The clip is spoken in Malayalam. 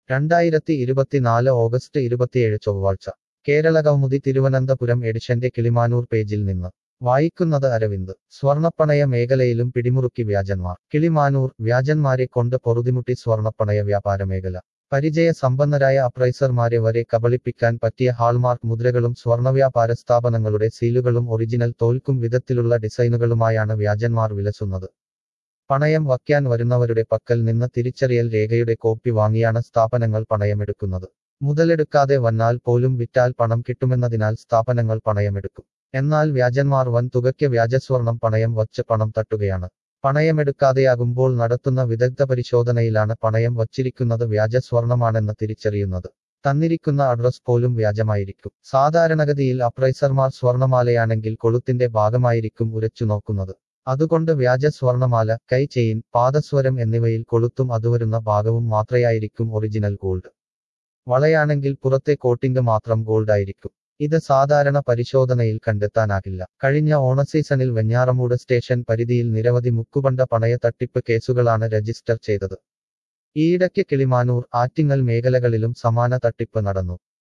രണ്ടായിരത്തി ഇരുപത്തിനാല് ഓഗസ്റ്റ് ഇരുപത്തിയേഴ് ചൊവ്വാഴ്ച കേരളകൗമുദി തിരുവനന്തപുരം എഡിഷന്റെ കിളിമാനൂർ പേജിൽ നിന്ന് വായിക്കുന്നത് അരവിന്ദ് സ്വർണപ്പണയ മേഖലയിലും പിടിമുറുക്കി വ്യാജന്മാർ കിളിമാനൂർ വ്യാജന്മാരെ കൊണ്ട് പൊറുതിമുട്ടി സ്വർണപ്പണയ വ്യാപാര മേഖല പരിചയ സമ്പന്നരായ അപ്രൈസർമാരെ വരെ കബളിപ്പിക്കാൻ പറ്റിയ ഹാൾമാർക്ക് മുദ്രകളും സ്വർണവ്യാപാര സ്ഥാപനങ്ങളുടെ സീലുകളും ഒറിജിനൽ തോൽക്കും വിധത്തിലുള്ള ഡിസൈനുകളുമായാണ് വ്യാജന്മാർ വിലസുന്നത് പണയം വയ്ക്കാൻ വരുന്നവരുടെ പക്കൽ നിന്ന് തിരിച്ചറിയൽ രേഖയുടെ കോപ്പി വാങ്ങിയാണ് സ്ഥാപനങ്ങൾ പണയമെടുക്കുന്നത് മുതലെടുക്കാതെ വന്നാൽ പോലും വിറ്റാൽ പണം കിട്ടുമെന്നതിനാൽ സ്ഥാപനങ്ങൾ പണയമെടുക്കും എന്നാൽ വ്യാജന്മാർ വൻ തുകയ്ക്ക് വ്യാജസ്വർണം പണയം വച്ച് പണം തട്ടുകയാണ് പണയമെടുക്കാതെയാകുമ്പോൾ നടത്തുന്ന വിദഗ്ധ പരിശോധനയിലാണ് പണയം വച്ചിരിക്കുന്നത് വ്യാജ സ്വർണമാണെന്ന് തിരിച്ചറിയുന്നത് തന്നിരിക്കുന്ന അഡ്രസ് പോലും വ്യാജമായിരിക്കും സാധാരണഗതിയിൽ അപ്രൈസർമാർ സ്വർണമാലയാണെങ്കിൽ കൊളുത്തിന്റെ ഭാഗമായിരിക്കും ഉരച്ചു നോക്കുന്നത് അതുകൊണ്ട് വ്യാജ സ്വർണമാല കൈ ചെയിൻ പാദസ്വരം എന്നിവയിൽ കൊളുത്തും അതുവരുന്ന ഭാഗവും മാത്രയായിരിക്കും ഒറിജിനൽ ഗോൾഡ് വളയാണെങ്കിൽ പുറത്തെ കോട്ടിംഗ് മാത്രം ഗോൾഡ് ആയിരിക്കും ഇത് സാധാരണ പരിശോധനയിൽ കണ്ടെത്താനാകില്ല കഴിഞ്ഞ ഓണസീസണിൽ വെഞ്ഞാറമൂട് സ്റ്റേഷൻ പരിധിയിൽ നിരവധി മുക്കുപണ്ട പണയ തട്ടിപ്പ് കേസുകളാണ് രജിസ്റ്റർ ചെയ്തത് ഈയിടയ്ക്ക് കിളിമാനൂർ ആറ്റിങ്ങൽ മേഖലകളിലും സമാന തട്ടിപ്പ് നടന്നു